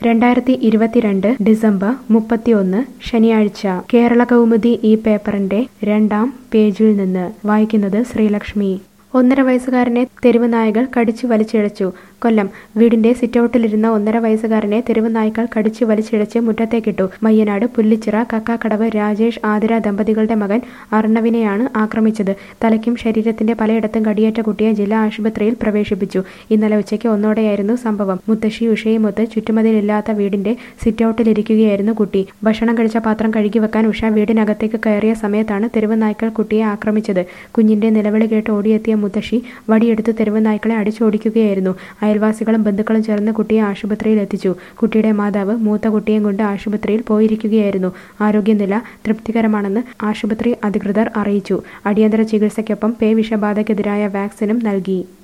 രണ്ടായിരത്തി ഇരുപത്തിരണ്ട് ഡിസംബർ മുപ്പത്തിയൊന്ന് ശനിയാഴ്ച കേരള കൗമുദി ഈ പേപ്പറിന്റെ രണ്ടാം പേജിൽ നിന്ന് വായിക്കുന്നത് ശ്രീലക്ഷ്മി ഒന്നര വയസ്സുകാരനെ തെരുവ് നായകൾ കടിച്ചു വലിച്ചിഴച്ചു കൊല്ലം വീടിന്റെ സിറ്റൗട്ടിലിരുന്ന ഒന്നര വയസ്സുകാരനെ തെരുവ് നായ്ക്കൾ കടിച്ചു വലിച്ചിഴച്ച് മുറ്റത്തേക്കിട്ടു മയ്യനാട് പുല്ലിച്ചിറ കക്കാക്കടവ് രാജേഷ് ആതിര ദമ്പതികളുടെ മകൻ അർണവിനെയാണ് ആക്രമിച്ചത് തലയ്ക്കും ശരീരത്തിന്റെ പലയിടത്തും കടിയേറ്റ കുട്ടിയെ ജില്ലാ ആശുപത്രിയിൽ പ്രവേശിപ്പിച്ചു ഇന്നലെ ഉച്ചയ്ക്ക് ഒന്നോടെയായിരുന്നു സംഭവം മുത്തശ്ശി ഉഷയുമൊത്ത് ചുറ്റുമതിലില്ലാത്ത വീടിന്റെ സിറ്റൗട്ടിലിരിക്കുകയായിരുന്നു കുട്ടി ഭക്ഷണം കഴിച്ച പാത്രം കഴുകി വെക്കാൻ ഉഷ വീടിനകത്തേക്ക് കയറിയ സമയത്താണ് തെരുവ് നായ്ക്കൾ കുട്ടിയെ ആക്രമിച്ചത് കുഞ്ഞിന്റെ നിലവിളി കേട്ട് ഓടിയെത്തിയ മുത്തശ്ശി വടിയെടുത്ത് തെരുവ് നായ്ക്കളെ അടിച്ചോടിക്കുകയായിരുന്നു അയൽവാസികളും ബന്ധുക്കളും ചേർന്ന് കുട്ടിയെ ആശുപത്രിയിൽ എത്തിച്ചു കുട്ടിയുടെ മാതാവ് മൂത്ത കുട്ടിയെയും കൊണ്ട് ആശുപത്രിയിൽ പോയിരിക്കുകയായിരുന്നു ആരോഗ്യനില തൃപ്തികരമാണെന്ന് ആശുപത്രി അധികൃതർ അറിയിച്ചു അടിയന്തര ചികിത്സയ്ക്കൊപ്പം പേ വിഷബാധയ്ക്കെതിരായ വാക്സിനും നൽകി